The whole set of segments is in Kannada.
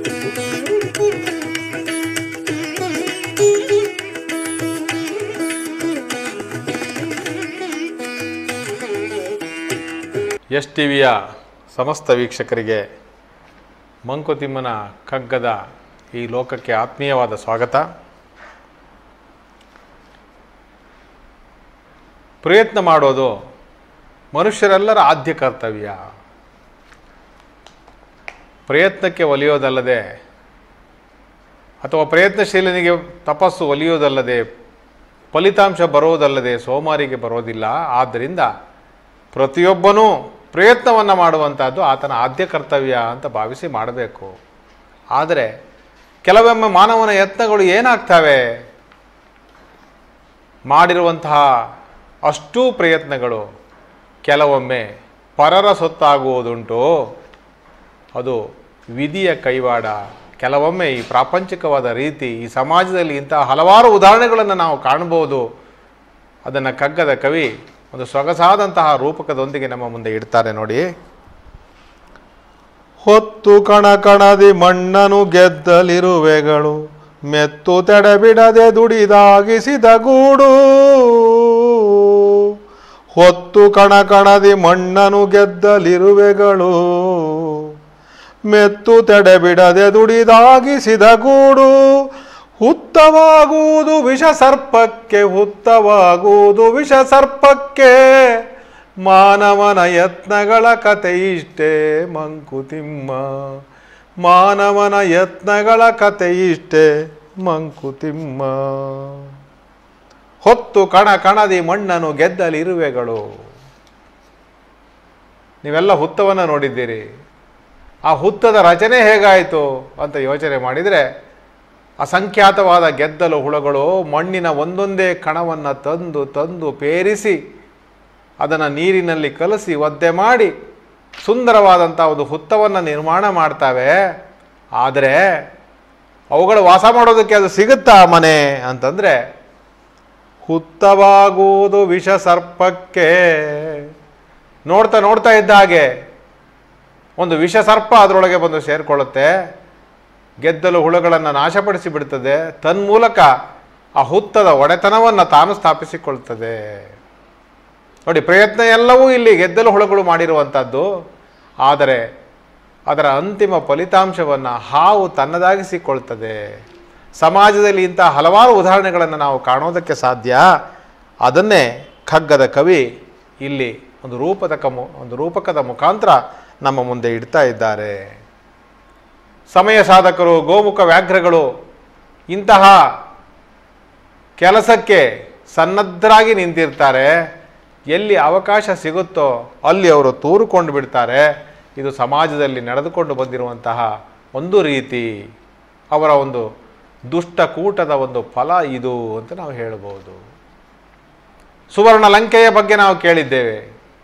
ಎಸ್ ಟಿ ವಿಯ ಸಮಸ್ತ ವೀಕ್ಷಕರಿಗೆ ಮಂಕುತಿಮ್ಮನ ಕಗ್ಗದ ಈ ಲೋಕಕ್ಕೆ ಆತ್ಮೀಯವಾದ ಸ್ವಾಗತ ಪ್ರಯತ್ನ ಮಾಡೋದು ಮನುಷ್ಯರೆಲ್ಲರ ಆದ್ಯ ಕರ್ತವ್ಯ ಪ್ರಯತ್ನಕ್ಕೆ ಒಲಿಯೋದಲ್ಲದೆ ಅಥವಾ ಪ್ರಯತ್ನಶೀಲನಿಗೆ ತಪಸ್ಸು ಒಲಿಯೋದಲ್ಲದೆ ಫಲಿತಾಂಶ ಬರೋದಲ್ಲದೆ ಸೋಮಾರಿಗೆ ಬರೋದಿಲ್ಲ ಆದ್ದರಿಂದ ಪ್ರತಿಯೊಬ್ಬನೂ ಪ್ರಯತ್ನವನ್ನು ಮಾಡುವಂಥದ್ದು ಆತನ ಆದ್ಯ ಕರ್ತವ್ಯ ಅಂತ ಭಾವಿಸಿ ಮಾಡಬೇಕು ಆದರೆ ಕೆಲವೊಮ್ಮೆ ಮಾನವನ ಯತ್ನಗಳು ಏನಾಗ್ತವೆ ಮಾಡಿರುವಂತಹ ಅಷ್ಟೂ ಪ್ರಯತ್ನಗಳು ಕೆಲವೊಮ್ಮೆ ಪರರ ಸೊತ್ತಾಗುವುದುಂಟು ಅದು ವಿಧಿಯ ಕೈವಾಡ ಕೆಲವೊಮ್ಮೆ ಈ ಪ್ರಾಪಂಚಿಕವಾದ ರೀತಿ ಈ ಸಮಾಜದಲ್ಲಿ ಇಂತಹ ಹಲವಾರು ಉದಾಹರಣೆಗಳನ್ನು ನಾವು ಕಾಣಬಹುದು ಅದನ್ನು ಕಗ್ಗದ ಕವಿ ಒಂದು ಸೊಗಸಾದಂತಹ ರೂಪಕದೊಂದಿಗೆ ನಮ್ಮ ಮುಂದೆ ಇಡ್ತಾರೆ ನೋಡಿ ಹೊತ್ತು ಕಣ ಕಣದಿ ಮಣ್ಣನು ಗೆದ್ದಲಿರುವೆಗಳು ಮೆತ್ತು ತಡೆಬಿಡದೆ ದುಡಿದಾಗಿಸಿದ ಗೂಡು ಹೊತ್ತು ಕಣ ಕಣದಿ ಮಣ್ಣನು ಗೆದ್ದಲಿರುವೆಗಳು ಮೆತ್ತು ತಡೆಬಿಡದೆ ದುಡಿದಾಗಿಸಿದ ಗೂಡು ಹುತ್ತವಾಗುವುದು ವಿಷ ಸರ್ಪಕ್ಕೆ ಹುತ್ತವಾಗುವುದು ವಿಷ ಸರ್ಪಕ್ಕೆ ಮಾನವನ ಯತ್ನಗಳ ಕತೆ ಇಷ್ಟೇ ಮಂಕುತಿಮ್ಮ ಮಾನವನ ಯತ್ನಗಳ ಕತೆ ಇಷ್ಟೇ ಮಂಕುತಿಮ್ಮ ಹೊತ್ತು ಕಣ ಕಣದಿ ಮಣ್ಣನ್ನು ಗೆದ್ದಲಿರುವೆಗಳು ನೀವೆಲ್ಲ ಹುತ್ತವನ್ನು ನೋಡಿದ್ದೀರಿ ಆ ಹುತ್ತದ ರಚನೆ ಹೇಗಾಯಿತು ಅಂತ ಯೋಚನೆ ಮಾಡಿದರೆ ಅಸಂಖ್ಯಾತವಾದ ಗೆದ್ದಲು ಹುಳಗಳು ಮಣ್ಣಿನ ಒಂದೊಂದೇ ಕಣವನ್ನು ತಂದು ತಂದು ಪೇರಿಸಿ ಅದನ್ನು ನೀರಿನಲ್ಲಿ ಕಲಸಿ ಒದ್ದೆ ಮಾಡಿ ಸುಂದರವಾದಂಥ ಒಂದು ಹುತ್ತವನ್ನು ನಿರ್ಮಾಣ ಮಾಡ್ತವೆ ಆದರೆ ಅವುಗಳು ವಾಸ ಮಾಡೋದಕ್ಕೆ ಅದು ಸಿಗುತ್ತಾ ಮನೆ ಅಂತಂದರೆ ಹುತ್ತವಾಗುವುದು ವಿಷ ಸರ್ಪಕ್ಕೆ ನೋಡ್ತಾ ನೋಡ್ತಾ ಇದ್ದ ಹಾಗೆ ಒಂದು ವಿಷ ಸರ್ಪ ಅದರೊಳಗೆ ಬಂದು ಸೇರಿಕೊಳ್ಳುತ್ತೆ ಗೆದ್ದಲು ಹುಳುಗಳನ್ನು ನಾಶಪಡಿಸಿ ಬಿಡ್ತದೆ ತನ್ಮೂಲಕ ಆ ಹುತ್ತದ ಒಡೆತನವನ್ನು ತಾನು ಸ್ಥಾಪಿಸಿಕೊಳ್ತದೆ ನೋಡಿ ಪ್ರಯತ್ನ ಎಲ್ಲವೂ ಇಲ್ಲಿ ಗೆದ್ದಲು ಹುಳುಗಳು ಮಾಡಿರುವಂಥದ್ದು ಆದರೆ ಅದರ ಅಂತಿಮ ಫಲಿತಾಂಶವನ್ನು ಹಾವು ತನ್ನದಾಗಿಸಿಕೊಳ್ತದೆ ಸಮಾಜದಲ್ಲಿ ಇಂಥ ಹಲವಾರು ಉದಾಹರಣೆಗಳನ್ನು ನಾವು ಕಾಣೋದಕ್ಕೆ ಸಾಧ್ಯ ಅದನ್ನೇ ಖಗ್ಗದ ಕವಿ ಇಲ್ಲಿ ಒಂದು ರೂಪದ ಮು ಒಂದು ರೂಪಕದ ಮುಖಾಂತರ ನಮ್ಮ ಮುಂದೆ ಇಡ್ತಾ ಇದ್ದಾರೆ ಸಮಯ ಸಾಧಕರು ಗೋಮುಖ ವ್ಯಾಘ್ರಗಳು ಇಂತಹ ಕೆಲಸಕ್ಕೆ ಸನ್ನದ್ಧರಾಗಿ ನಿಂತಿರ್ತಾರೆ ಎಲ್ಲಿ ಅವಕಾಶ ಸಿಗುತ್ತೋ ಅಲ್ಲಿ ಅವರು ತೂರುಕೊಂಡು ಬಿಡ್ತಾರೆ ಇದು ಸಮಾಜದಲ್ಲಿ ನಡೆದುಕೊಂಡು ಬಂದಿರುವಂತಹ ಒಂದು ರೀತಿ ಅವರ ಒಂದು ದುಷ್ಟಕೂಟದ ಒಂದು ಫಲ ಇದು ಅಂತ ನಾವು ಹೇಳ್ಬೋದು ಸುವರ್ಣ ಲಂಕೆಯ ಬಗ್ಗೆ ನಾವು ಕೇಳಿದ್ದೇವೆ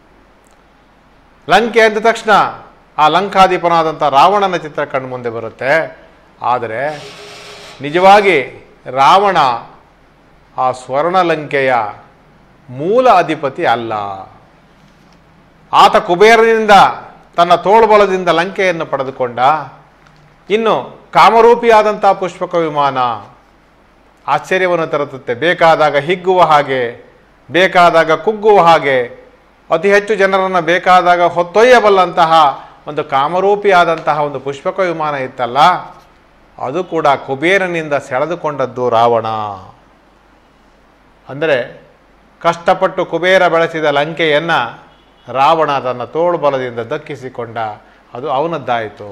ಲಂಕೆ ಅಂದ ತಕ್ಷಣ ಆ ಲಂಕಾಧಿಪನಾದಂಥ ರಾವಣನ ಚಿತ್ರ ಕಣ್ಣು ಮುಂದೆ ಬರುತ್ತೆ ಆದರೆ ನಿಜವಾಗಿ ರಾವಣ ಆ ಸ್ವರ್ಣಲಂಕೆಯ ಮೂಲ ಅಧಿಪತಿ ಅಲ್ಲ ಆತ ಕುಬೇರನಿಂದ ತನ್ನ ತೋಳುಬಲದಿಂದ ಲಂಕೆಯನ್ನು ಪಡೆದುಕೊಂಡ ಇನ್ನು ಕಾಮರೂಪಿಯಾದಂಥ ಪುಷ್ಪಕ ವಿಮಾನ ಆಶ್ಚರ್ಯವನ್ನು ತರುತ್ತದೆ ಬೇಕಾದಾಗ ಹಿಗ್ಗುವ ಹಾಗೆ ಬೇಕಾದಾಗ ಕುಗ್ಗುವ ಹಾಗೆ ಅತಿ ಹೆಚ್ಚು ಜನರನ್ನು ಬೇಕಾದಾಗ ಹೊತ್ತೊಯ್ಯಬಲ್ಲಂತಹ ಒಂದು ಕಾಮರೂಪಿಯಾದಂತಹ ಒಂದು ಪುಷ್ಪಕ ವಿಮಾನ ಇತ್ತಲ್ಲ ಅದು ಕೂಡ ಕುಬೇರನಿಂದ ಸೆಳೆದುಕೊಂಡದ್ದು ರಾವಣ ಅಂದರೆ ಕಷ್ಟಪಟ್ಟು ಕುಬೇರ ಬೆಳೆಸಿದ ಲಂಕೆಯನ್ನು ರಾವಣ ತನ್ನ ತೋಳು ಬಲದಿಂದ ದಕ್ಕಿಸಿಕೊಂಡ ಅದು ಅವನದ್ದಾಯಿತು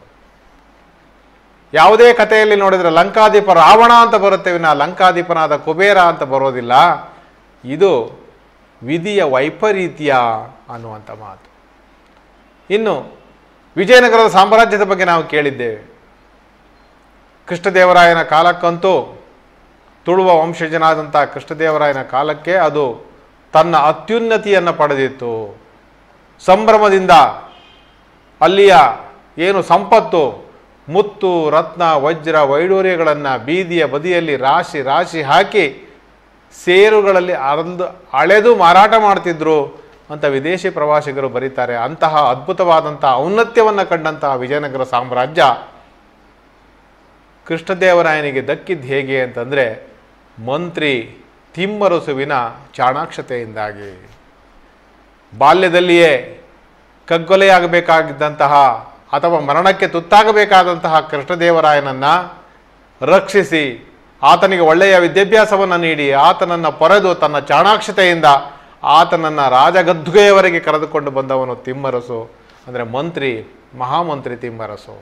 ಯಾವುದೇ ಕಥೆಯಲ್ಲಿ ನೋಡಿದರೆ ಲಂಕಾದೀಪ ರಾವಣ ಅಂತ ಬರುತ್ತೆ ವಿನ ಲಂಕಾದೀಪನಾದ ಕುಬೇರ ಅಂತ ಬರೋದಿಲ್ಲ ಇದು ವಿಧಿಯ ವೈಪರೀತ್ಯ ಅನ್ನುವಂಥ ಮಾತು ಇನ್ನು ವಿಜಯನಗರದ ಸಾಮ್ರಾಜ್ಯದ ಬಗ್ಗೆ ನಾವು ಕೇಳಿದ್ದೇವೆ ಕೃಷ್ಣದೇವರಾಯನ ಕಾಲಕ್ಕಂತೂ ತುಳುವ ವಂಶಜನಾದಂಥ ಕೃಷ್ಣದೇವರಾಯನ ಕಾಲಕ್ಕೆ ಅದು ತನ್ನ ಅತ್ಯುನ್ನತಿಯನ್ನು ಪಡೆದಿತ್ತು ಸಂಭ್ರಮದಿಂದ ಅಲ್ಲಿಯ ಏನು ಸಂಪತ್ತು ಮುತ್ತು ರತ್ನ ವಜ್ರ ವೈಡೂರ್ಯಗಳನ್ನು ಬೀದಿಯ ಬದಿಯಲ್ಲಿ ರಾಶಿ ರಾಶಿ ಹಾಕಿ ಸೇರುಗಳಲ್ಲಿ ಅರಂದು ಅಳೆದು ಮಾರಾಟ ಮಾಡ್ತಿದ್ರು ಅಂತ ವಿದೇಶಿ ಪ್ರವಾಸಿಗರು ಬರೀತಾರೆ ಅಂತಹ ಅದ್ಭುತವಾದಂಥ ಔನ್ನತ್ಯವನ್ನು ಕಂಡಂತಹ ವಿಜಯನಗರ ಸಾಮ್ರಾಜ್ಯ ಕೃಷ್ಣದೇವರಾಯನಿಗೆ ದಕ್ಕಿದ್ದು ಹೇಗೆ ಅಂತಂದರೆ ಮಂತ್ರಿ ತಿಮ್ಮರಸುವಿನ ಚಾಣಾಕ್ಷತೆಯಿಂದಾಗಿ ಬಾಲ್ಯದಲ್ಲಿಯೇ ಕಗ್ಗೊಲೆಯಾಗಬೇಕಾಗಿದ್ದಂತಹ ಅಥವಾ ಮರಣಕ್ಕೆ ತುತ್ತಾಗಬೇಕಾದಂತಹ ಕೃಷ್ಣದೇವರಾಯನನ್ನು ರಕ್ಷಿಸಿ ಆತನಿಗೆ ಒಳ್ಳೆಯ ವಿದ್ಯಾಭ್ಯಾಸವನ್ನು ನೀಡಿ ಆತನನ್ನು ಪೊರೆದು ತನ್ನ ಚಾಣಾಕ್ಷತೆಯಿಂದ ಆತನನ್ನು ರಾಜಗದ್ದುಗೆಯವರೆಗೆ ಕರೆದುಕೊಂಡು ಬಂದವನು ತಿಮ್ಮರಸು ಅಂದರೆ ಮಂತ್ರಿ ಮಹಾಮಂತ್ರಿ ತಿಮ್ಮರಸು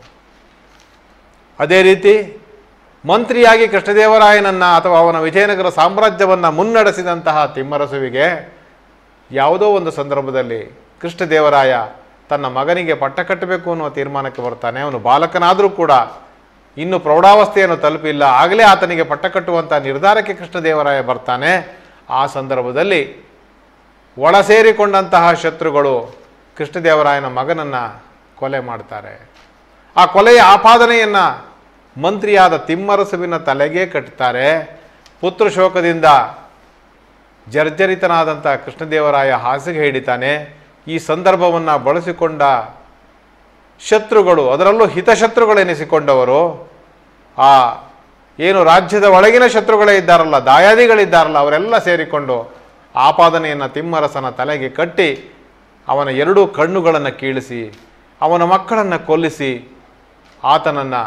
ಅದೇ ರೀತಿ ಮಂತ್ರಿಯಾಗಿ ಕೃಷ್ಣದೇವರಾಯನನ್ನು ಅಥವಾ ಅವನ ವಿಜಯನಗರ ಸಾಮ್ರಾಜ್ಯವನ್ನು ಮುನ್ನಡೆಸಿದಂತಹ ತಿಮ್ಮರಸುವಿಗೆ ಯಾವುದೋ ಒಂದು ಸಂದರ್ಭದಲ್ಲಿ ಕೃಷ್ಣದೇವರಾಯ ತನ್ನ ಮಗನಿಗೆ ಪಟ್ಟ ಕಟ್ಟಬೇಕು ಅನ್ನುವ ತೀರ್ಮಾನಕ್ಕೆ ಬರ್ತಾನೆ ಅವನು ಬಾಲಕನಾದರೂ ಕೂಡ ಇನ್ನು ಪ್ರೌಢಾವಸ್ಥೆಯನ್ನು ತಲುಪಿಲ್ಲ ಆಗಲೇ ಆತನಿಗೆ ಪಟ್ಟ ಕಟ್ಟುವಂಥ ನಿರ್ಧಾರಕ್ಕೆ ಕೃಷ್ಣದೇವರಾಯ ಬರ್ತಾನೆ ಆ ಸಂದರ್ಭದಲ್ಲಿ ಒಳ ಸೇರಿಕೊಂಡಂತಹ ಶತ್ರುಗಳು ಕೃಷ್ಣದೇವರಾಯನ ಮಗನನ್ನು ಕೊಲೆ ಮಾಡ್ತಾರೆ ಆ ಕೊಲೆಯ ಆಪಾದನೆಯನ್ನು ಮಂತ್ರಿಯಾದ ತಿಮ್ಮರಸುವಿನ ತಲೆಗೆ ಕಟ್ತಾರೆ ಪುತ್ರ ಶೋಕದಿಂದ ಜರ್ಜರಿತನಾದಂಥ ಕೃಷ್ಣದೇವರಾಯ ಹಾಸಿಗೆ ಹಿಡಿತಾನೆ ಈ ಸಂದರ್ಭವನ್ನು ಬಳಸಿಕೊಂಡ ಶತ್ರುಗಳು ಅದರಲ್ಲೂ ಹಿತಶತ್ರುಗಳೆನಿಸಿಕೊಂಡವರು ಆ ಏನು ರಾಜ್ಯದ ಒಳಗಿನ ಶತ್ರುಗಳೇ ಇದ್ದಾರಲ್ಲ ದಾಯಾದಿಗಳಿದ್ದಾರಲ್ಲ ಅವರೆಲ್ಲ ಸೇರಿಕೊಂಡು ಆಪಾದನೆಯನ್ನು ತಿಮ್ಮರಸನ ತಲೆಗೆ ಕಟ್ಟಿ ಅವನ ಎರಡೂ ಕಣ್ಣುಗಳನ್ನು ಕೀಳಿಸಿ ಅವನ ಮಕ್ಕಳನ್ನು ಕೊಲ್ಲಿಸಿ ಆತನನ್ನು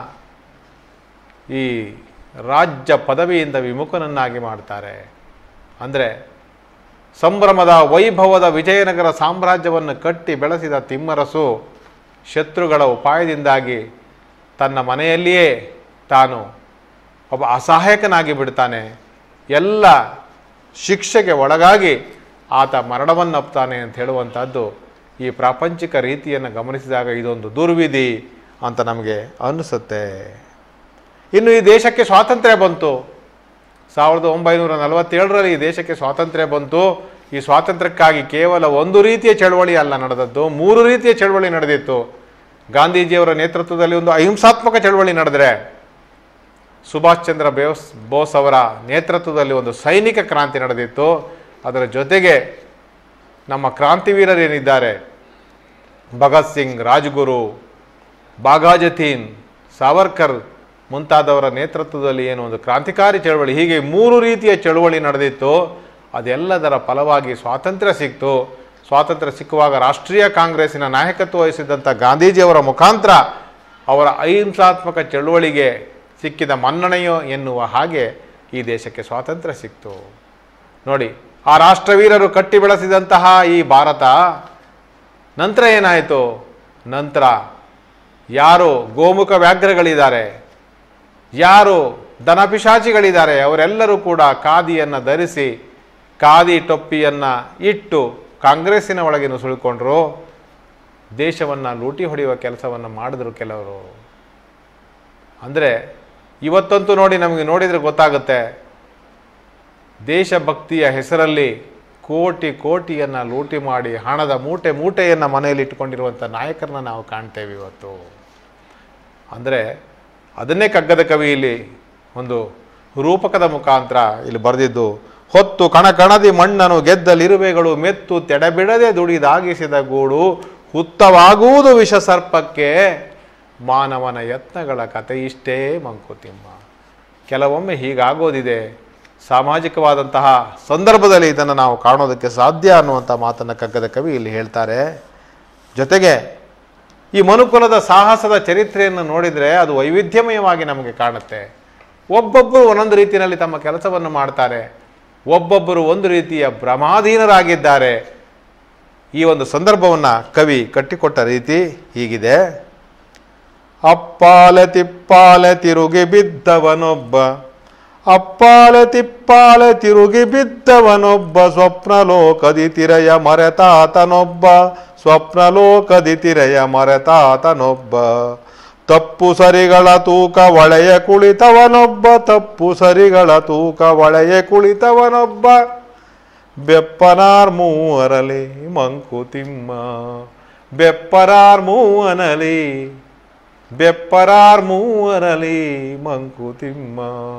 ಈ ರಾಜ್ಯ ಪದವಿಯಿಂದ ವಿಮುಖನನ್ನಾಗಿ ಮಾಡ್ತಾರೆ ಅಂದರೆ ಸಂಭ್ರಮದ ವೈಭವದ ವಿಜಯನಗರ ಸಾಮ್ರಾಜ್ಯವನ್ನು ಕಟ್ಟಿ ಬೆಳೆಸಿದ ತಿಮ್ಮರಸು ಶತ್ರುಗಳ ಉಪಾಯದಿಂದಾಗಿ ತನ್ನ ಮನೆಯಲ್ಲಿಯೇ ತಾನು ಒಬ್ಬ ಅಸಹಾಯಕನಾಗಿ ಬಿಡ್ತಾನೆ ಎಲ್ಲ ಶಿಕ್ಷೆಗೆ ಒಳಗಾಗಿ ಆತ ಮರಣವನ್ನಪ್ತಾನೆ ಅಂತ ಹೇಳುವಂಥದ್ದು ಈ ಪ್ರಾಪಂಚಿಕ ರೀತಿಯನ್ನು ಗಮನಿಸಿದಾಗ ಇದೊಂದು ದುರ್ವಿಧಿ ಅಂತ ನಮಗೆ ಅನ್ನಿಸುತ್ತೆ ಇನ್ನು ಈ ದೇಶಕ್ಕೆ ಸ್ವಾತಂತ್ರ್ಯ ಬಂತು ಸಾವಿರದ ಒಂಬೈನೂರ ನಲವತ್ತೇಳರಲ್ಲಿ ಈ ದೇಶಕ್ಕೆ ಸ್ವಾತಂತ್ರ್ಯ ಬಂತು ಈ ಸ್ವಾತಂತ್ರ್ಯಕ್ಕಾಗಿ ಕೇವಲ ಒಂದು ರೀತಿಯ ಚಳವಳಿ ಅಲ್ಲ ನಡೆದದ್ದು ಮೂರು ರೀತಿಯ ಚಳವಳಿ ನಡೆದಿತ್ತು ಗಾಂಧೀಜಿಯವರ ನೇತೃತ್ವದಲ್ಲಿ ಒಂದು ಅಹಿಂಸಾತ್ಮಕ ಚಳವಳಿ ನಡೆದರೆ ಸುಭಾಷ್ ಚಂದ್ರ ಬೋಸ್ ಬೋಸ್ ಅವರ ನೇತೃತ್ವದಲ್ಲಿ ಒಂದು ಸೈನಿಕ ಕ್ರಾಂತಿ ನಡೆದಿತ್ತು ಅದರ ಜೊತೆಗೆ ನಮ್ಮ ಕ್ರಾಂತಿವೀರರೇನಿದ್ದಾರೆ ಭಗತ್ ಸಿಂಗ್ ರಾಜ್ಗುರು ಬಾಘಾಜತೀನ್ ಸಾವರ್ಕರ್ ಮುಂತಾದವರ ನೇತೃತ್ವದಲ್ಲಿ ಏನು ಒಂದು ಕ್ರಾಂತಿಕಾರಿ ಚಳವಳಿ ಹೀಗೆ ಮೂರು ರೀತಿಯ ಚಳವಳಿ ನಡೆದಿತ್ತು ಅದೆಲ್ಲದರ ಫಲವಾಗಿ ಸ್ವಾತಂತ್ರ್ಯ ಸಿಕ್ತು ಸ್ವಾತಂತ್ರ್ಯ ಸಿಕ್ಕುವಾಗ ರಾಷ್ಟ್ರೀಯ ಕಾಂಗ್ರೆಸ್ಸಿನ ನಾಯಕತ್ವ ವಹಿಸಿದಂಥ ಗಾಂಧೀಜಿಯವರ ಮುಖಾಂತರ ಅವರ ಅಹಿಂಸಾತ್ಮಕ ಚಳುವಳಿಗೆ ಸಿಕ್ಕಿದ ಮನ್ನಣೆಯೋ ಎನ್ನುವ ಹಾಗೆ ಈ ದೇಶಕ್ಕೆ ಸ್ವಾತಂತ್ರ್ಯ ಸಿಕ್ತು ನೋಡಿ ಆ ರಾಷ್ಟ್ರವೀರರು ಕಟ್ಟಿ ಬೆಳೆಸಿದಂತಹ ಈ ಭಾರತ ನಂತರ ಏನಾಯಿತು ನಂತರ ಯಾರು ಗೋಮುಖ ವ್ಯಾಘ್ರಗಳಿದ್ದಾರೆ ಯಾರು ದನಪಿಶಾಚಿಗಳಿದ್ದಾರೆ ಅವರೆಲ್ಲರೂ ಕೂಡ ಖಾದಿಯನ್ನು ಧರಿಸಿ ಖಾದಿ ಟೊಪ್ಪಿಯನ್ನು ಇಟ್ಟು ಕಾಂಗ್ರೆಸ್ಸಿನ ಒಳಗೆ ನುಸುಳಿಕೊಂಡ್ರು ದೇಶವನ್ನು ಲೂಟಿ ಹೊಡೆಯುವ ಕೆಲಸವನ್ನು ಮಾಡಿದ್ರು ಕೆಲವರು ಅಂದರೆ ಇವತ್ತಂತೂ ನೋಡಿ ನಮಗೆ ನೋಡಿದರೆ ಗೊತ್ತಾಗುತ್ತೆ ದೇಶಭಕ್ತಿಯ ಹೆಸರಲ್ಲಿ ಕೋಟಿ ಕೋಟಿಯನ್ನು ಲೂಟಿ ಮಾಡಿ ಹಣದ ಮೂಟೆ ಮೂಟೆಯನ್ನು ಮನೆಯಲ್ಲಿ ಇಟ್ಟುಕೊಂಡಿರುವಂಥ ನಾಯಕರನ್ನ ನಾವು ಕಾಣ್ತೇವೆ ಇವತ್ತು ಅಂದರೆ ಅದನ್ನೇ ಕಗ್ಗದ ಕವಿ ಇಲ್ಲಿ ಒಂದು ರೂಪಕದ ಮುಖಾಂತರ ಇಲ್ಲಿ ಬರೆದಿದ್ದು ಹೊತ್ತು ಕಣಕಣದಿ ಮಣ್ಣನು ಗೆದ್ದಲಿರುವೆಗಳು ಮೆತ್ತು ತೆಡಬಿಡದೆ ದುಡಿದಾಗಿಸಿದ ಗೂಡು ಹುತ್ತವಾಗುವುದು ವಿಷ ಸರ್ಪಕ್ಕೆ ಮಾನವನ ಯತ್ನಗಳ ಕತೆ ಇಷ್ಟೇ ಮಂಕುತಿಮ್ಮ ಕೆಲವೊಮ್ಮೆ ಹೀಗಾಗೋದಿದೆ ಸಾಮಾಜಿಕವಾದಂತಹ ಸಂದರ್ಭದಲ್ಲಿ ಇದನ್ನು ನಾವು ಕಾಣೋದಕ್ಕೆ ಸಾಧ್ಯ ಅನ್ನುವಂಥ ಮಾತನ್ನು ಕಗ್ಗದ ಕವಿ ಇಲ್ಲಿ ಹೇಳ್ತಾರೆ ಜೊತೆಗೆ ಈ ಮನುಕುಲದ ಸಾಹಸದ ಚರಿತ್ರೆಯನ್ನು ನೋಡಿದರೆ ಅದು ವೈವಿಧ್ಯಮಯವಾಗಿ ನಮಗೆ ಕಾಣುತ್ತೆ ಒಬ್ಬೊಬ್ಬರು ಒಂದೊಂದು ರೀತಿಯಲ್ಲಿ ತಮ್ಮ ಕೆಲಸವನ್ನು ಮಾಡ್ತಾರೆ ಒಬ್ಬೊಬ್ಬರು ಒಂದು ರೀತಿಯ ಭ್ರಮಾಧೀನರಾಗಿದ್ದಾರೆ ಈ ಒಂದು ಸಂದರ್ಭವನ್ನು ಕವಿ ಕಟ್ಟಿಕೊಟ್ಟ ರೀತಿ ಹೀಗಿದೆ ಅಪ್ಪಾಲೆ ತಿಪ್ಪಾಲೆ ತಿರುಗಿ ಬಿದ್ದವನೊಬ್ಬ ಅಪ್ಪಾಲೆ ತಿಪ್ಪಾಲೆ ತಿರುಗಿ ಬಿದ್ದವನೊಬ್ಬ ಸ್ವಪ್ನಲೋಕದಿ ತಿರೆಯ ಮರೆತಾತನೊಬ್ಬ ಸ್ವಪ್ನಲೋಕದಿ ತಿರೆಯ ಮರೆತಾತನೊಬ್ಬ ತಪ್ಪು ಸರಿಗಳ ತೂಕ ಒಳೆಯ ಕುಳಿತವನೊಬ್ಬ ತಪ್ಪು ಸರಿಗಳ ತೂಕ ಒಳೆಯ ಕುಳಿತವನೊಬ್ಬ ಬೆಪ್ಪನಾರ್ ಮೂವರಲಿ ಮಂಕುತಿಮ್ಮ ಬೆಪ್ಪರಾರ್ ಮೂವನಲಿ ಬೆಪ್ಪರಾರ್ ಮೂವರಲಿ ಮಂಕುತಿಮ್ಮ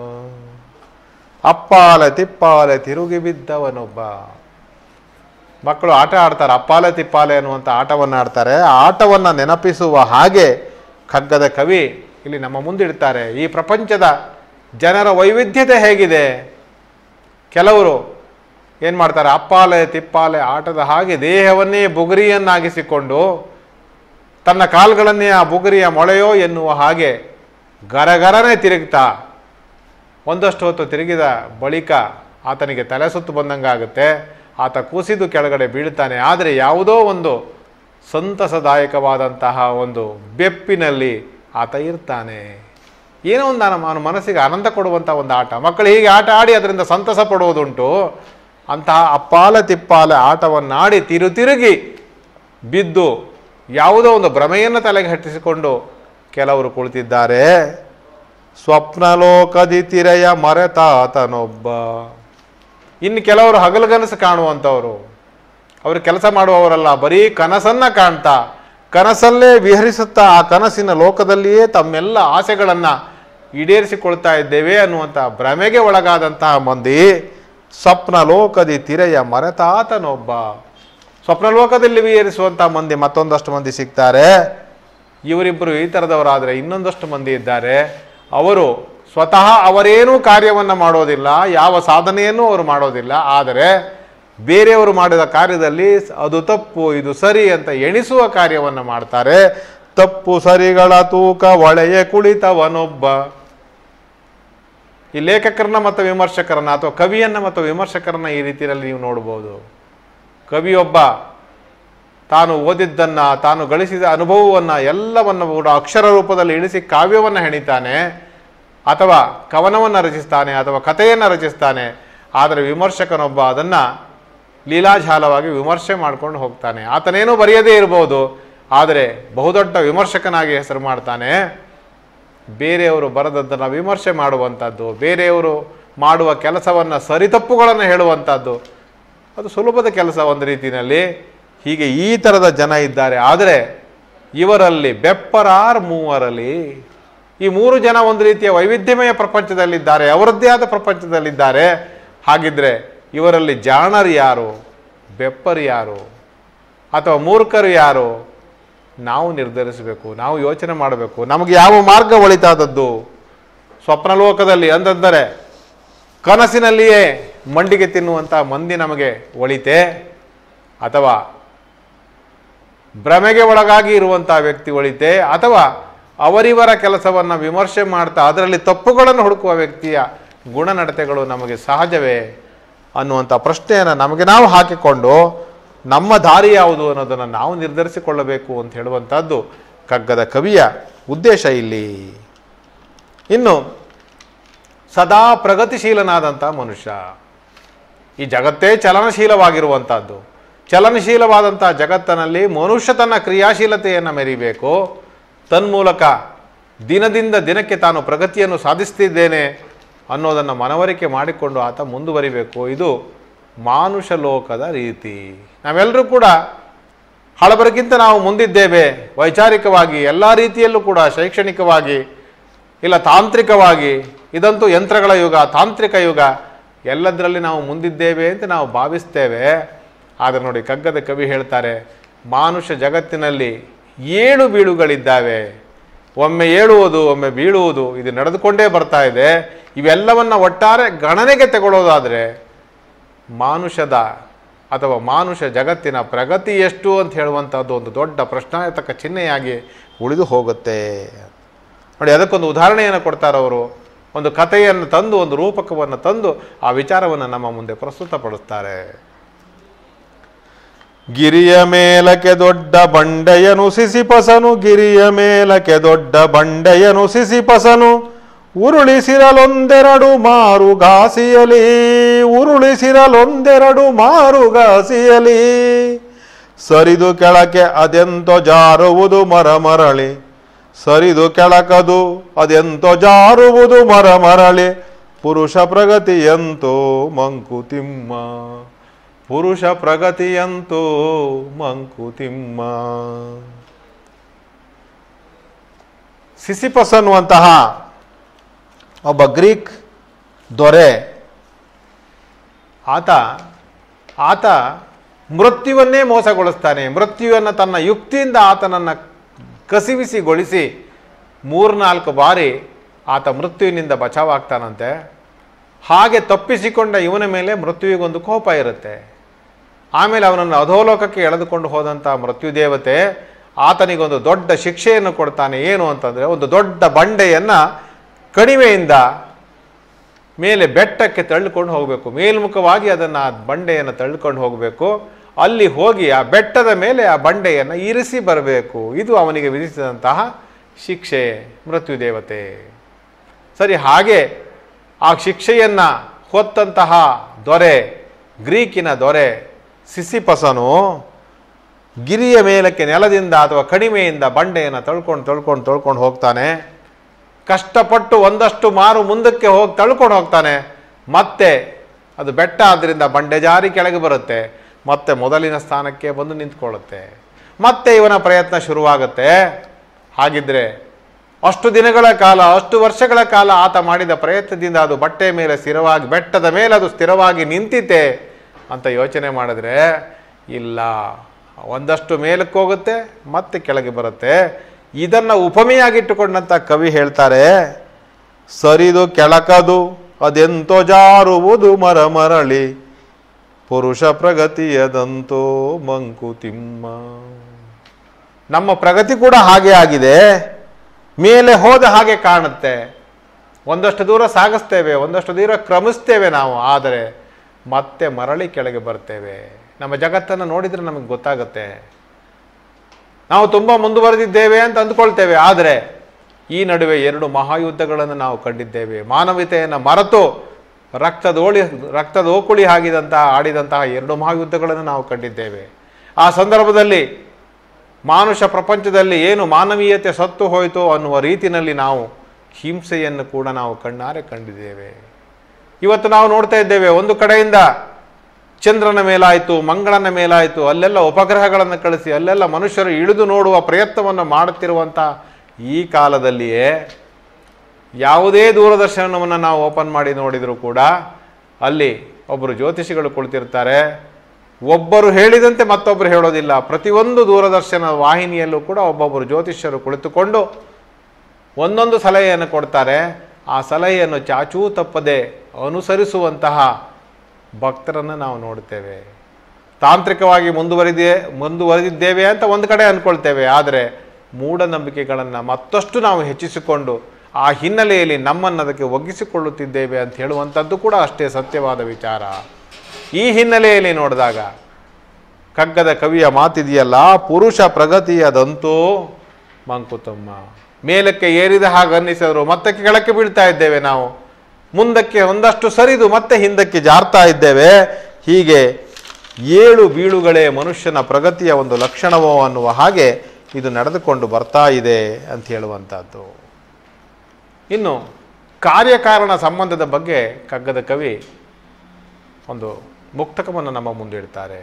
ಅಪ್ಪಾಲೆ ತಿಪ್ಪಾಲೆ ತಿರುಗಿ ಬಿದ್ದವನೊಬ್ಬ ಮಕ್ಕಳು ಆಟ ಆಡ್ತಾರೆ ಅಪ್ಪಾಲೆ ತಿಪ್ಪಾಲೆ ಅನ್ನುವಂಥ ಆಟವನ್ನು ಆಡ್ತಾರೆ ಆ ಆಟವನ್ನು ನೆನಪಿಸುವ ಹಾಗೆ ಖಗ್ಗದ ಕವಿ ಇಲ್ಲಿ ನಮ್ಮ ಮುಂದಿಡ್ತಾರೆ ಈ ಪ್ರಪಂಚದ ಜನರ ವೈವಿಧ್ಯತೆ ಹೇಗಿದೆ ಕೆಲವರು ಏನು ಮಾಡ್ತಾರೆ ಅಪ್ಪಾಲೆ ತಿಪ್ಪಾಲೆ ಆಟದ ಹಾಗೆ ದೇಹವನ್ನೇ ಬುಗುರಿಯನ್ನಾಗಿಸಿಕೊಂಡು ತನ್ನ ಕಾಲುಗಳನ್ನೇ ಆ ಬುಗುರಿಯ ಮೊಳೆಯೋ ಎನ್ನುವ ಹಾಗೆ ಗರಗರನೆ ತಿರುಗ್ತಾ ಒಂದಷ್ಟು ಹೊತ್ತು ತಿರುಗಿದ ಬಳಿಕ ಆತನಿಗೆ ತಲೆ ಸುತ್ತು ಬಂದಂಗಾಗುತ್ತೆ ಆತ ಕುಸಿದು ಕೆಳಗಡೆ ಬೀಳ್ತಾನೆ ಆದರೆ ಯಾವುದೋ ಒಂದು ಸಂತಸದಾಯಕವಾದಂತಹ ಒಂದು ಬೆಪ್ಪಿನಲ್ಲಿ ಆತ ಇರ್ತಾನೆ ಏನೋ ಒಂದು ನಮ್ಮ ಅವನ ಮನಸ್ಸಿಗೆ ಆನಂದ ಕೊಡುವಂಥ ಒಂದು ಆಟ ಮಕ್ಕಳು ಹೀಗೆ ಆಟ ಆಡಿ ಅದರಿಂದ ಸಂತಸ ಪಡುವುದುಂಟು ಅಂತಹ ಅಪ್ಪಾಲ ತಿಪ್ಪಾಲ ಆಟವನ್ನಾಡಿ ತಿರು ತಿರುಗಿ ಬಿದ್ದು ಯಾವುದೋ ಒಂದು ಭ್ರಮೆಯನ್ನು ತಲೆಗೆ ಹಟ್ಟಿಸಿಕೊಂಡು ಕೆಲವರು ಕುಳಿತಿದ್ದಾರೆ ಸ್ವಪ್ನಲೋಕದಿ ತಿರೆಯ ಮರೆತಾತನೊಬ್ಬ ಇನ್ನು ಕೆಲವರು ಹಗಲುಗನಸು ಕಾಣುವಂಥವರು ಅವರು ಕೆಲಸ ಮಾಡುವವರಲ್ಲ ಬರೀ ಕನಸನ್ನ ಕಾಣ್ತಾ ಕನಸಲ್ಲೇ ವಿಹರಿಸುತ್ತಾ ಆ ಕನಸಿನ ಲೋಕದಲ್ಲಿಯೇ ತಮ್ಮೆಲ್ಲ ಆಸೆಗಳನ್ನು ಈಡೇರಿಸಿಕೊಳ್ತಾ ಇದ್ದೇವೆ ಅನ್ನುವಂಥ ಭ್ರಮೆಗೆ ಒಳಗಾದಂತಹ ಮಂದಿ ಸ್ವಪ್ನ ಲೋಕದಿ ತಿರೆಯ ಮರೆತಾತನೊಬ್ಬ ಸ್ವಪ್ನ ಲೋಕದಲ್ಲಿ ವಿಹರಿಸುವಂಥ ಮಂದಿ ಮತ್ತೊಂದಷ್ಟು ಮಂದಿ ಸಿಗ್ತಾರೆ ಇವರಿಬ್ಬರು ಈ ಥರದವರಾದರೆ ಇನ್ನೊಂದಷ್ಟು ಮಂದಿ ಇದ್ದಾರೆ ಅವರು ಸ್ವತಃ ಅವರೇನೂ ಕಾರ್ಯವನ್ನು ಮಾಡೋದಿಲ್ಲ ಯಾವ ಸಾಧನೆಯನ್ನು ಅವರು ಮಾಡೋದಿಲ್ಲ ಆದರೆ ಬೇರೆಯವರು ಮಾಡಿದ ಕಾರ್ಯದಲ್ಲಿ ಅದು ತಪ್ಪು ಇದು ಸರಿ ಅಂತ ಎಣಿಸುವ ಕಾರ್ಯವನ್ನು ಮಾಡ್ತಾರೆ ತಪ್ಪು ಸರಿಗಳ ತೂಕ ಒಳೆಯ ಕುಳಿತವನೊಬ್ಬ ಈ ಲೇಖಕರನ್ನ ಮತ್ತು ವಿಮರ್ಶಕರನ್ನ ಅಥವಾ ಕವಿಯನ್ನ ಮತ್ತು ವಿಮರ್ಶಕರನ್ನ ಈ ರೀತಿಯಲ್ಲಿ ನೀವು ನೋಡ್ಬೋದು ಕವಿಯೊಬ್ಬ ತಾನು ಓದಿದ್ದನ್ನ ತಾನು ಗಳಿಸಿದ ಅನುಭವವನ್ನ ಎಲ್ಲವನ್ನು ಕೂಡ ಅಕ್ಷರ ರೂಪದಲ್ಲಿ ಇಳಿಸಿ ಕಾವ್ಯವನ್ನು ಹೆಣಿತಾನೆ ಅಥವಾ ಕವನವನ್ನು ರಚಿಸ್ತಾನೆ ಅಥವಾ ಕಥೆಯನ್ನು ರಚಿಸ್ತಾನೆ ಆದರೆ ವಿಮರ್ಶಕನೊಬ್ಬ ಅದನ್ನು ಲೀಲಾಜಾಲವಾಗಿ ವಿಮರ್ಶೆ ಮಾಡ್ಕೊಂಡು ಹೋಗ್ತಾನೆ ಆತನೇನೂ ಬರೆಯದೇ ಇರಬಹುದು ಆದರೆ ಬಹುದೊಡ್ಡ ವಿಮರ್ಶಕನಾಗಿ ಹೆಸರು ಮಾಡ್ತಾನೆ ಬೇರೆಯವರು ಬರೆದದ್ದನ್ನು ವಿಮರ್ಶೆ ಮಾಡುವಂಥದ್ದು ಬೇರೆಯವರು ಮಾಡುವ ಕೆಲಸವನ್ನು ಸರಿತಪ್ಪುಗಳನ್ನು ಹೇಳುವಂಥದ್ದು ಅದು ಸುಲಭದ ಕೆಲಸ ಒಂದು ರೀತಿಯಲ್ಲಿ ಹೀಗೆ ಈ ಥರದ ಜನ ಇದ್ದಾರೆ ಆದರೆ ಇವರಲ್ಲಿ ಬೆಪ್ಪರಾರ್ ಮೂವರಲ್ಲಿ ಈ ಮೂರು ಜನ ಒಂದು ರೀತಿಯ ವೈವಿಧ್ಯಮಯ ಪ್ರಪಂಚದಲ್ಲಿದ್ದಾರೆ ಅವರದ್ದೇ ಆದ ಪ್ರಪಂಚದಲ್ಲಿದ್ದಾರೆ ಹಾಗಿದ್ರೆ ಇವರಲ್ಲಿ ಜಾಣರು ಯಾರು ಬೆಪ್ಪರು ಯಾರು ಅಥವಾ ಮೂರ್ಖರು ಯಾರು ನಾವು ನಿರ್ಧರಿಸಬೇಕು ನಾವು ಯೋಚನೆ ಮಾಡಬೇಕು ನಮಗೆ ಯಾವ ಮಾರ್ಗ ಒಳಿತಾದದ್ದು ಸ್ವಪ್ನಲೋಕದಲ್ಲಿ ಅಂದಂದರೆ ಕನಸಿನಲ್ಲಿಯೇ ಮಂಡಿಗೆ ತಿನ್ನುವಂಥ ಮಂದಿ ನಮಗೆ ಒಳಿತೆ ಅಥವಾ ಭ್ರಮೆಗೆ ಒಳಗಾಗಿ ಇರುವಂಥ ವ್ಯಕ್ತಿ ಒಳಿತೆ ಅಥವಾ ಅವರಿವರ ಕೆಲಸವನ್ನು ವಿಮರ್ಶೆ ಮಾಡ್ತಾ ಅದರಲ್ಲಿ ತಪ್ಪುಗಳನ್ನು ಹುಡುಕುವ ವ್ಯಕ್ತಿಯ ಗುಣನಡತೆಗಳು ನಮಗೆ ಸಹಜವೇ ಅನ್ನುವಂಥ ಪ್ರಶ್ನೆಯನ್ನು ನಮಗೆ ನಾವು ಹಾಕಿಕೊಂಡು ನಮ್ಮ ದಾರಿ ಯಾವುದು ಅನ್ನೋದನ್ನು ನಾವು ನಿರ್ಧರಿಸಿಕೊಳ್ಳಬೇಕು ಅಂತ ಹೇಳುವಂಥದ್ದು ಕಗ್ಗದ ಕವಿಯ ಉದ್ದೇಶ ಇಲ್ಲಿ ಇನ್ನು ಸದಾ ಪ್ರಗತಿಶೀಲನಾದಂಥ ಮನುಷ್ಯ ಈ ಜಗತ್ತೇ ಚಲನಶೀಲವಾಗಿರುವಂಥದ್ದು ಚಲನಶೀಲವಾದಂಥ ಜಗತ್ತಿನಲ್ಲಿ ಮನುಷ್ಯ ತನ್ನ ಕ್ರಿಯಾಶೀಲತೆಯನ್ನು ಮೆರಿಬೇಕು ತನ್ಮೂಲಕ ದಿನದಿಂದ ದಿನಕ್ಕೆ ತಾನು ಪ್ರಗತಿಯನ್ನು ಸಾಧಿಸ್ತಿದ್ದೇನೆ ಅನ್ನೋದನ್ನು ಮನವರಿಕೆ ಮಾಡಿಕೊಂಡು ಆತ ಮುಂದುವರಿಬೇಕು ಇದು ಮಾನುಷ ಲೋಕದ ರೀತಿ ನಾವೆಲ್ಲರೂ ಕೂಡ ಹಳಬರಿಗಿಂತ ನಾವು ಮುಂದಿದ್ದೇವೆ ವೈಚಾರಿಕವಾಗಿ ಎಲ್ಲ ರೀತಿಯಲ್ಲೂ ಕೂಡ ಶೈಕ್ಷಣಿಕವಾಗಿ ಇಲ್ಲ ತಾಂತ್ರಿಕವಾಗಿ ಇದಂತೂ ಯಂತ್ರಗಳ ಯುಗ ತಾಂತ್ರಿಕ ಯುಗ ಎಲ್ಲದರಲ್ಲಿ ನಾವು ಮುಂದಿದ್ದೇವೆ ಅಂತ ನಾವು ಭಾವಿಸ್ತೇವೆ ಆದರೆ ನೋಡಿ ಕಗ್ಗದ ಕವಿ ಹೇಳ್ತಾರೆ ಮಾನುಷ ಜಗತ್ತಿನಲ್ಲಿ ಏಳು ಬೀಳುಗಳಿದ್ದಾವೆ ಒಮ್ಮೆ ಏಳುವುದು ಒಮ್ಮೆ ಬೀಳುವುದು ಇದು ನಡೆದುಕೊಂಡೇ ಬರ್ತಾ ಇದೆ ಇವೆಲ್ಲವನ್ನ ಒಟ್ಟಾರೆ ಗಣನೆಗೆ ತಗೊಳ್ಳೋದಾದರೆ ಮಾನುಷದ ಅಥವಾ ಮಾನುಷ ಜಗತ್ತಿನ ಪ್ರಗತಿ ಎಷ್ಟು ಅಂತ ಹೇಳುವಂಥದ್ದು ಒಂದು ದೊಡ್ಡ ಪ್ರಶ್ನಾರ್ಥಕ ಚಿಹ್ನೆಯಾಗಿ ಉಳಿದು ಹೋಗುತ್ತೆ ನೋಡಿ ಅದಕ್ಕೊಂದು ಉದಾಹರಣೆಯನ್ನು ಕೊಡ್ತಾರೆ ಅವರು ಒಂದು ಕಥೆಯನ್ನು ತಂದು ಒಂದು ರೂಪಕವನ್ನು ತಂದು ಆ ವಿಚಾರವನ್ನು ನಮ್ಮ ಮುಂದೆ ಪ್ರಸ್ತುತಪಡಿಸ್ತಾರೆ ಗಿರಿಯ ಮೇಲಕ್ಕೆ ದೊಡ್ಡ ಬಂಡೆಯನು ಸಿಸಿಪಸನು ಗಿರಿಯ ಮೇಲಕ್ಕೆ ದೊಡ್ಡ ಬಂಡೆಯನು ಸಿಸಿಪಸನು ಉರುಳಿಸಿರಲೊಂದೆರಡು ಮಾರು ಘಾಸಿಯಲಿ ಉರುಳಿಸಿರಲೊಂದೆರಡು ಮಾರು ಘಾಸಿಯಲಿ ಸರಿದು ಕೆಳಕ್ಕೆ ಅದೆಂತೋ ಜಾರುವುದು ಮರ ಮರಳಿ ಸರಿದು ಕೆಳಕದು ಅದೆಂತೋ ಜಾರುವುದು ಮರ ಮರಳಿ ಪುರುಷ ಪ್ರಗತಿಯಂತೋ ಮಂಕುತಿಮ್ಮ ಪುರುಷ ಪ್ರಗತಿಯಂತೂ ಮಂಕುತಿಮ್ಮ ಸಿಸಿಪಸ್ ಅನ್ನುವಂತಹ ಒಬ್ಬ ಗ್ರೀಕ್ ದೊರೆ ಆತ ಆತ ಮೃತ್ಯುವನ್ನೇ ಮೋಸಗೊಳಿಸ್ತಾನೆ ಮೃತ್ಯುವನ್ನು ತನ್ನ ಯುಕ್ತಿಯಿಂದ ಆತನನ್ನು ಕಸಿವಿಸಿಗೊಳಿಸಿ ಮೂರ್ನಾಲ್ಕು ಬಾರಿ ಆತ ಮೃತ್ಯುವಿನಿಂದ ಬಚಾವಾಗ್ತಾನಂತೆ ಹಾಗೆ ತಪ್ಪಿಸಿಕೊಂಡ ಇವನ ಮೇಲೆ ಮೃತ್ಯುವಿಗೊಂದು ಕೋಪ ಇರುತ್ತೆ ಆಮೇಲೆ ಅವನನ್ನು ಅಧೋಲೋಕಕ್ಕೆ ಎಳೆದುಕೊಂಡು ಹೋದಂಥ ಮೃತ್ಯುದೇವತೆ ಆತನಿಗೊಂದು ದೊಡ್ಡ ಶಿಕ್ಷೆಯನ್ನು ಕೊಡ್ತಾನೆ ಏನು ಅಂತಂದರೆ ಒಂದು ದೊಡ್ಡ ಬಂಡೆಯನ್ನು ಕಣಿವೆಯಿಂದ ಮೇಲೆ ಬೆಟ್ಟಕ್ಕೆ ತಳ್ಳಿಕೊಂಡು ಹೋಗಬೇಕು ಮೇಲ್ಮುಖವಾಗಿ ಅದನ್ನು ಆ ಬಂಡೆಯನ್ನು ತಳ್ಳಿಕೊಂಡು ಹೋಗಬೇಕು ಅಲ್ಲಿ ಹೋಗಿ ಆ ಬೆಟ್ಟದ ಮೇಲೆ ಆ ಬಂಡೆಯನ್ನು ಇರಿಸಿ ಬರಬೇಕು ಇದು ಅವನಿಗೆ ವಿಧಿಸಿದಂತಹ ಶಿಕ್ಷೆ ಮೃತ್ಯುದೇವತೆ ಸರಿ ಹಾಗೆ ಆ ಶಿಕ್ಷೆಯನ್ನು ಹೊತ್ತಂತಹ ದೊರೆ ಗ್ರೀಕಿನ ದೊರೆ ಸಿಸಿಪಸನು ಗಿರಿಯ ಮೇಲಕ್ಕೆ ನೆಲದಿಂದ ಅಥವಾ ಕಡಿಮೆಯಿಂದ ಬಂಡೆಯನ್ನು ತಳ್ಕೊಂಡು ತಳ್ಕೊಂಡು ತಳ್ಕೊಂಡು ಹೋಗ್ತಾನೆ ಕಷ್ಟಪಟ್ಟು ಒಂದಷ್ಟು ಮಾರು ಮುಂದಕ್ಕೆ ಹೋಗಿ ತಳ್ಕೊಂಡು ಹೋಗ್ತಾನೆ ಮತ್ತೆ ಅದು ಬೆಟ್ಟ ಆದ್ದರಿಂದ ಬಂಡೆ ಜಾರಿ ಕೆಳಗೆ ಬರುತ್ತೆ ಮತ್ತೆ ಮೊದಲಿನ ಸ್ಥಾನಕ್ಕೆ ಬಂದು ನಿಂತ್ಕೊಳ್ಳುತ್ತೆ ಮತ್ತೆ ಇವನ ಪ್ರಯತ್ನ ಶುರುವಾಗುತ್ತೆ ಹಾಗಿದ್ರೆ ಅಷ್ಟು ದಿನಗಳ ಕಾಲ ಅಷ್ಟು ವರ್ಷಗಳ ಕಾಲ ಆತ ಮಾಡಿದ ಪ್ರಯತ್ನದಿಂದ ಅದು ಬಟ್ಟೆ ಮೇಲೆ ಸ್ಥಿರವಾಗಿ ಬೆಟ್ಟದ ಮೇಲೆ ಅದು ಸ್ಥಿರವಾಗಿ ನಿಂತಿತೆ ಅಂತ ಯೋಚನೆ ಮಾಡಿದ್ರೆ ಇಲ್ಲ ಒಂದಷ್ಟು ಮೇಲಕ್ಕೆ ಹೋಗುತ್ತೆ ಮತ್ತೆ ಕೆಳಗೆ ಬರುತ್ತೆ ಇದನ್ನು ಉಪಮೆಯಾಗಿಟ್ಟುಕೊಂಡಂಥ ಕವಿ ಹೇಳ್ತಾರೆ ಸರಿದು ಕೆಳಕದು ಅದೆಂತೋ ಜಾರುವುದು ಮರ ಮರಳಿ ಪುರುಷ ಪ್ರಗತಿಯದಂತೋ ಮಂಕುತಿಮ್ಮ ನಮ್ಮ ಪ್ರಗತಿ ಕೂಡ ಹಾಗೆ ಆಗಿದೆ ಮೇಲೆ ಹೋದ ಹಾಗೆ ಕಾಣುತ್ತೆ ಒಂದಷ್ಟು ದೂರ ಸಾಗಿಸ್ತೇವೆ ಒಂದಷ್ಟು ದೂರ ಕ್ರಮಿಸ್ತೇವೆ ನಾವು ಆದರೆ ಮತ್ತೆ ಮರಳಿ ಕೆಳಗೆ ಬರ್ತೇವೆ ನಮ್ಮ ಜಗತ್ತನ್ನು ನೋಡಿದರೆ ನಮಗೆ ಗೊತ್ತಾಗುತ್ತೆ ನಾವು ತುಂಬ ಮುಂದುವರೆದಿದ್ದೇವೆ ಅಂತ ಅಂದ್ಕೊಳ್ತೇವೆ ಆದರೆ ಈ ನಡುವೆ ಎರಡು ಮಹಾಯುದ್ಧಗಳನ್ನು ನಾವು ಕಂಡಿದ್ದೇವೆ ಮಾನವೀಯತೆಯನ್ನು ಮರೆತು ರಕ್ತದೋಳಿ ರಕ್ತದೋಕುಳಿ ಆಗಿದಂತಹ ಆಡಿದಂತಹ ಎರಡು ಮಹಾಯುದ್ಧಗಳನ್ನು ನಾವು ಕಂಡಿದ್ದೇವೆ ಆ ಸಂದರ್ಭದಲ್ಲಿ ಮಾನುಷ ಪ್ರಪಂಚದಲ್ಲಿ ಏನು ಮಾನವೀಯತೆ ಸತ್ತು ಹೋಯಿತು ಅನ್ನುವ ರೀತಿಯಲ್ಲಿ ನಾವು ಹಿಂಸೆಯನ್ನು ಕೂಡ ನಾವು ಕಣ್ಣಾರೆ ಕಂಡಿದ್ದೇವೆ ಇವತ್ತು ನಾವು ನೋಡ್ತಾ ಇದ್ದೇವೆ ಒಂದು ಕಡೆಯಿಂದ ಚಂದ್ರನ ಮೇಲಾಯಿತು ಮಂಗಳನ ಮೇಲಾಯಿತು ಅಲ್ಲೆಲ್ಲ ಉಪಗ್ರಹಗಳನ್ನು ಕಳಿಸಿ ಅಲ್ಲೆಲ್ಲ ಮನುಷ್ಯರು ಇಳಿದು ನೋಡುವ ಪ್ರಯತ್ನವನ್ನು ಮಾಡುತ್ತಿರುವಂಥ ಈ ಕಾಲದಲ್ಲಿಯೇ ಯಾವುದೇ ದೂರದರ್ಶನವನ್ನು ನಾವು ಓಪನ್ ಮಾಡಿ ನೋಡಿದರೂ ಕೂಡ ಅಲ್ಲಿ ಒಬ್ಬರು ಜ್ಯೋತಿಷಿಗಳು ಕುಳಿತಿರ್ತಾರೆ ಒಬ್ಬರು ಹೇಳಿದಂತೆ ಮತ್ತೊಬ್ಬರು ಹೇಳೋದಿಲ್ಲ ಪ್ರತಿಯೊಂದು ದೂರದರ್ಶನ ವಾಹಿನಿಯಲ್ಲೂ ಕೂಡ ಒಬ್ಬೊಬ್ಬರು ಜ್ಯೋತಿಷ್ಯರು ಕುಳಿತುಕೊಂಡು ಒಂದೊಂದು ಸಲಹೆಯನ್ನು ಕೊಡ್ತಾರೆ ಆ ಸಲಹೆಯನ್ನು ಚಾಚೂ ತಪ್ಪದೆ ಅನುಸರಿಸುವಂತಹ ಭಕ್ತರನ್ನು ನಾವು ನೋಡ್ತೇವೆ ತಾಂತ್ರಿಕವಾಗಿ ಮುಂದುವರಿದೇ ಮುಂದುವರೆದಿದ್ದೇವೆ ಅಂತ ಒಂದು ಕಡೆ ಅಂದ್ಕೊಳ್ತೇವೆ ಆದರೆ ಮೂಢನಂಬಿಕೆಗಳನ್ನು ಮತ್ತಷ್ಟು ನಾವು ಹೆಚ್ಚಿಸಿಕೊಂಡು ಆ ಹಿನ್ನೆಲೆಯಲ್ಲಿ ನಮ್ಮನ್ನು ಅದಕ್ಕೆ ಒಗ್ಗಿಸಿಕೊಳ್ಳುತ್ತಿದ್ದೇವೆ ಅಂತ ಹೇಳುವಂಥದ್ದು ಕೂಡ ಅಷ್ಟೇ ಸತ್ಯವಾದ ವಿಚಾರ ಈ ಹಿನ್ನೆಲೆಯಲ್ಲಿ ನೋಡಿದಾಗ ಕಗ್ಗದ ಕವಿಯ ಮಾತಿದೆಯಲ್ಲ ಪುರುಷ ಪ್ರಗತಿಯದಂತೂ ಮಂಕುತಮ್ಮ ಮೇಲಕ್ಕೆ ಏರಿದ ಹಾಗೆ ಅನ್ನಿಸಿದ್ರು ಮತ್ತೆ ಕೆಳಕ್ಕೆ ಬೀಳ್ತಾ ಇದ್ದೇವೆ ನಾವು ಮುಂದಕ್ಕೆ ಒಂದಷ್ಟು ಸರಿದು ಮತ್ತೆ ಹಿಂದಕ್ಕೆ ಜಾರ್ತಾ ಇದ್ದೇವೆ ಹೀಗೆ ಏಳು ಬೀಳುಗಳೇ ಮನುಷ್ಯನ ಪ್ರಗತಿಯ ಒಂದು ಲಕ್ಷಣವೋ ಅನ್ನುವ ಹಾಗೆ ಇದು ನಡೆದುಕೊಂಡು ಬರ್ತಾ ಇದೆ ಅಂತ ಹೇಳುವಂಥದ್ದು ಇನ್ನು ಕಾರ್ಯಕಾರಣ ಸಂಬಂಧದ ಬಗ್ಗೆ ಕಗ್ಗದ ಕವಿ ಒಂದು ಮುಕ್ತಕವನ್ನು ನಮ್ಮ ಮುಂದಿಡ್ತಾರೆ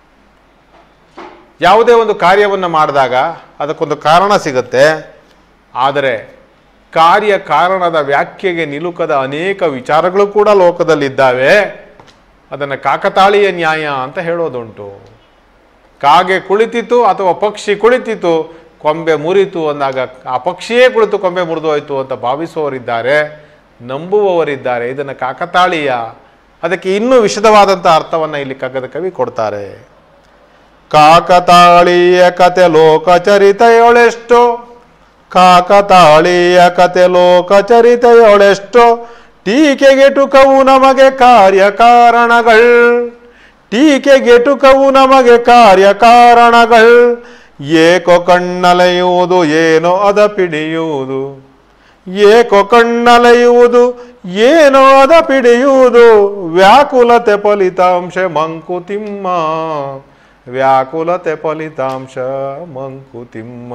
ಯಾವುದೇ ಒಂದು ಕಾರ್ಯವನ್ನು ಮಾಡಿದಾಗ ಅದಕ್ಕೊಂದು ಕಾರಣ ಸಿಗುತ್ತೆ ಆದರೆ ಕಾರ್ಯ ಕಾರಣದ ವ್ಯಾಖ್ಯೆಗೆ ನಿಲುಕದ ಅನೇಕ ವಿಚಾರಗಳು ಕೂಡ ಲೋಕದಲ್ಲಿದ್ದಾವೆ ಅದನ್ನು ಕಾಕತಾಳೀಯ ನ್ಯಾಯ ಅಂತ ಹೇಳೋದುಂಟು ಕಾಗೆ ಕುಳಿತಿತು ಅಥವಾ ಪಕ್ಷಿ ಕುಳಿತಿತು ಕೊಂಬೆ ಮುರಿತು ಅಂದಾಗ ಆ ಪಕ್ಷಿಯೇ ಕುಳಿತು ಕೊಂಬೆ ಮುರಿದೋಯ್ತು ಅಂತ ಭಾವಿಸುವವರಿದ್ದಾರೆ ನಂಬುವವರಿದ್ದಾರೆ ಇದನ್ನು ಕಾಕತಾಳೀಯ ಅದಕ್ಕೆ ಇನ್ನೂ ವಿಶದವಾದಂಥ ಅರ್ಥವನ್ನು ಇಲ್ಲಿ ಕಗ್ಗದ ಕವಿ ಕೊಡ್ತಾರೆ ಕಾಕತಾಳೀಯ ಕತೆ ಲೋಕಚರಿತೆಯೊಳೆಷ್ಟೋ ಕಾಕತಾಳೀಯ ಕತೆ ಲೋಕಚರಿತೆಯೊಳೆಷ್ಟೋ ಟೀಕೆಗೆಟುಕವು ನಮಗೆ ಕಾರ್ಯಕಾರಣಗಳು ಟೀಕೆಗೆಟುಕವು ನಮಗೆ ಕಾರ್ಯಕಾರಣಗಳು ಏಕೋ ಕಣ್ಣಲೆಯುವುದು ಏನೋ ಅದ ಪಿಡಿಯುವುದು ಏಕೋ ಕಣ್ಣಲೆಯುವುದು ಏನೋ ಅದ ಪಿಡಿಯುವುದು ವ್ಯಾಕುಲತೆ ಫಲಿತಾಂಶ ಮಂಕುತಿಮ್ಮ ವ್ಯಾಕುಲತೆ ಫಲಿತಾಂಶ ಮಂಕುತಿಮ್ಮ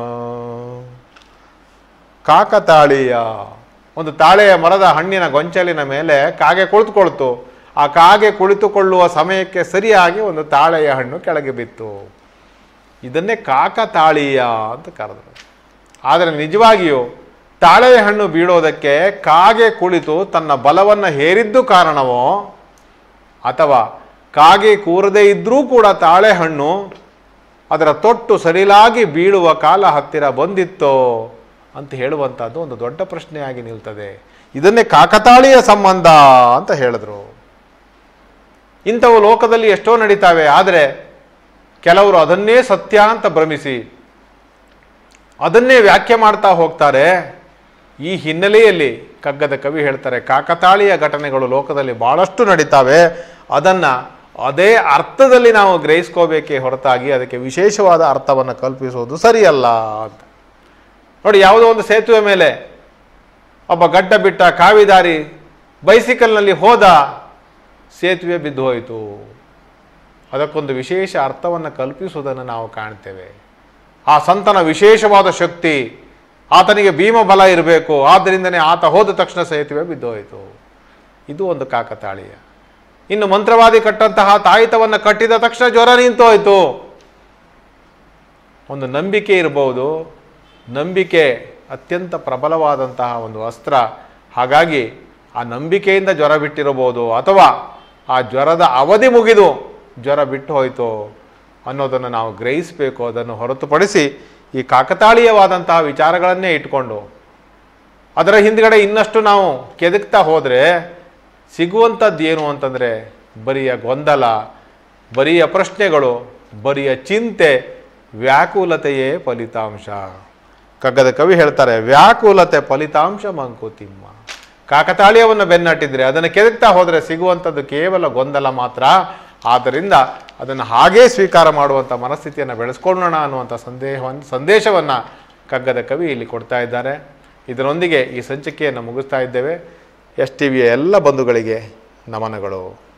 ಕಾಕತಾಳೀಯ ಒಂದು ತಾಳೆಯ ಮರದ ಹಣ್ಣಿನ ಗೊಂಚಲಿನ ಮೇಲೆ ಕಾಗೆ ಕುಳಿತುಕೊಳ್ತು ಆ ಕಾಗೆ ಕುಳಿತುಕೊಳ್ಳುವ ಸಮಯಕ್ಕೆ ಸರಿಯಾಗಿ ಒಂದು ತಾಳೆಯ ಹಣ್ಣು ಕೆಳಗೆ ಬಿತ್ತು ಇದನ್ನೇ ಕಾಕತಾಳೀಯ ಅಂತ ಕರೆದರು ಆದರೆ ನಿಜವಾಗಿಯೂ ತಾಳೆಯ ಹಣ್ಣು ಬೀಳೋದಕ್ಕೆ ಕಾಗೆ ಕುಳಿತು ತನ್ನ ಬಲವನ್ನು ಹೇರಿದ್ದು ಕಾರಣವೋ ಅಥವಾ ಕಾಗೆ ಕೂರದೇ ಇದ್ದರೂ ಕೂಡ ತಾಳೆಹಣ್ಣು ಅದರ ತೊಟ್ಟು ಸರಿಲಾಗಿ ಬೀಳುವ ಕಾಲ ಹತ್ತಿರ ಬಂದಿತ್ತೋ ಅಂತ ಹೇಳುವಂಥದ್ದು ಒಂದು ದೊಡ್ಡ ಪ್ರಶ್ನೆಯಾಗಿ ನಿಲ್ತದೆ ಇದನ್ನೇ ಕಾಕತಾಳೀಯ ಸಂಬಂಧ ಅಂತ ಹೇಳಿದ್ರು ಇಂಥವು ಲೋಕದಲ್ಲಿ ಎಷ್ಟೋ ನಡೀತಾವೆ ಆದರೆ ಕೆಲವರು ಅದನ್ನೇ ಸತ್ಯ ಅಂತ ಭ್ರಮಿಸಿ ಅದನ್ನೇ ವ್ಯಾಖ್ಯೆ ಮಾಡ್ತಾ ಹೋಗ್ತಾರೆ ಈ ಹಿನ್ನೆಲೆಯಲ್ಲಿ ಕಗ್ಗದ ಕವಿ ಹೇಳ್ತಾರೆ ಕಾಕತಾಳೀಯ ಘಟನೆಗಳು ಲೋಕದಲ್ಲಿ ಬಹಳಷ್ಟು ನಡೀತಾವೆ ಅದನ್ನು ಅದೇ ಅರ್ಥದಲ್ಲಿ ನಾವು ಗ್ರಹಿಸ್ಕೋಬೇಕೇ ಹೊರತಾಗಿ ಅದಕ್ಕೆ ವಿಶೇಷವಾದ ಅರ್ಥವನ್ನು ಕಲ್ಪಿಸುವುದು ಸರಿಯಲ್ಲ ಅಂತ ನೋಡಿ ಯಾವುದೋ ಒಂದು ಸೇತುವೆ ಮೇಲೆ ಒಬ್ಬ ಗಡ್ಡ ಬಿಟ್ಟ ಕಾವಿದಾರಿ ಬೈಸಿಕಲ್ನಲ್ಲಿ ಹೋದ ಸೇತುವೆ ಬಿದ್ದು ಹೋಯಿತು ಅದಕ್ಕೊಂದು ವಿಶೇಷ ಅರ್ಥವನ್ನು ಕಲ್ಪಿಸುವುದನ್ನು ನಾವು ಕಾಣ್ತೇವೆ ಆ ಸಂತನ ವಿಶೇಷವಾದ ಶಕ್ತಿ ಆತನಿಗೆ ಭೀಮಬಲ ಇರಬೇಕು ಆದ್ದರಿಂದನೇ ಆತ ಹೋದ ತಕ್ಷಣ ಸೇತುವೆ ಬಿದ್ದೋಯಿತು ಇದು ಒಂದು ಕಾಕತಾಳೀಯ ಇನ್ನು ಮಂತ್ರವಾದಿ ಕಟ್ಟಂತಹ ತಾಯಿತವನ್ನು ಕಟ್ಟಿದ ತಕ್ಷಣ ಜ್ವರ ನಿಂತೋಯ್ತು ಒಂದು ನಂಬಿಕೆ ಇರಬಹುದು ನಂಬಿಕೆ ಅತ್ಯಂತ ಪ್ರಬಲವಾದಂತಹ ಒಂದು ಅಸ್ತ್ರ ಹಾಗಾಗಿ ಆ ನಂಬಿಕೆಯಿಂದ ಜ್ವರ ಬಿಟ್ಟಿರಬಹುದು ಅಥವಾ ಆ ಜ್ವರದ ಅವಧಿ ಮುಗಿದು ಜ್ವರ ಬಿಟ್ಟು ಹೋಯಿತು ಅನ್ನೋದನ್ನು ನಾವು ಗ್ರಹಿಸಬೇಕು ಅದನ್ನು ಹೊರತುಪಡಿಸಿ ಈ ಕಾಕತಾಳೀಯವಾದಂತಹ ವಿಚಾರಗಳನ್ನೇ ಇಟ್ಕೊಂಡು ಅದರ ಹಿಂದ್ಗಡೆ ಇನ್ನಷ್ಟು ನಾವು ಕೆದಕ್ತಾ ಹೋದರೆ ಸಿಗುವಂಥದ್ದು ಏನು ಅಂತಂದರೆ ಬರಿಯ ಗೊಂದಲ ಬರಿಯ ಪ್ರಶ್ನೆಗಳು ಬರಿಯ ಚಿಂತೆ ವ್ಯಾಕುಲತೆಯೇ ಫಲಿತಾಂಶ ಕಗ್ಗದ ಕವಿ ಹೇಳ್ತಾರೆ ವ್ಯಾಕುಲತೆ ಫಲಿತಾಂಶ ಮಂಕುತಿಮ್ಮ ಕಾಕತಾಳೀಯವನ್ನು ಬೆನ್ನಟ್ಟಿದ್ರೆ ಅದನ್ನು ಕೆದಕ್ತಾ ಹೋದರೆ ಸಿಗುವಂಥದ್ದು ಕೇವಲ ಗೊಂದಲ ಮಾತ್ರ ಆದ್ದರಿಂದ ಅದನ್ನು ಹಾಗೇ ಸ್ವೀಕಾರ ಮಾಡುವಂಥ ಮನಸ್ಥಿತಿಯನ್ನು ಬೆಳೆಸ್ಕೊಳ್ಳೋಣ ಅನ್ನುವಂಥ ಸಂದೇಹವನ್ನು ಸಂದೇಶವನ್ನು ಕಗ್ಗದ ಕವಿ ಇಲ್ಲಿ ಕೊಡ್ತಾ ಇದ್ದಾರೆ ಇದರೊಂದಿಗೆ ಈ ಸಂಚಿಕೆಯನ್ನು ಮುಗಿಸ್ತಾ ಇದ್ದೇವೆ ಎಸ್ ಟಿ ವಿಯ ಎಲ್ಲ ಬಂಧುಗಳಿಗೆ ನಮನಗಳು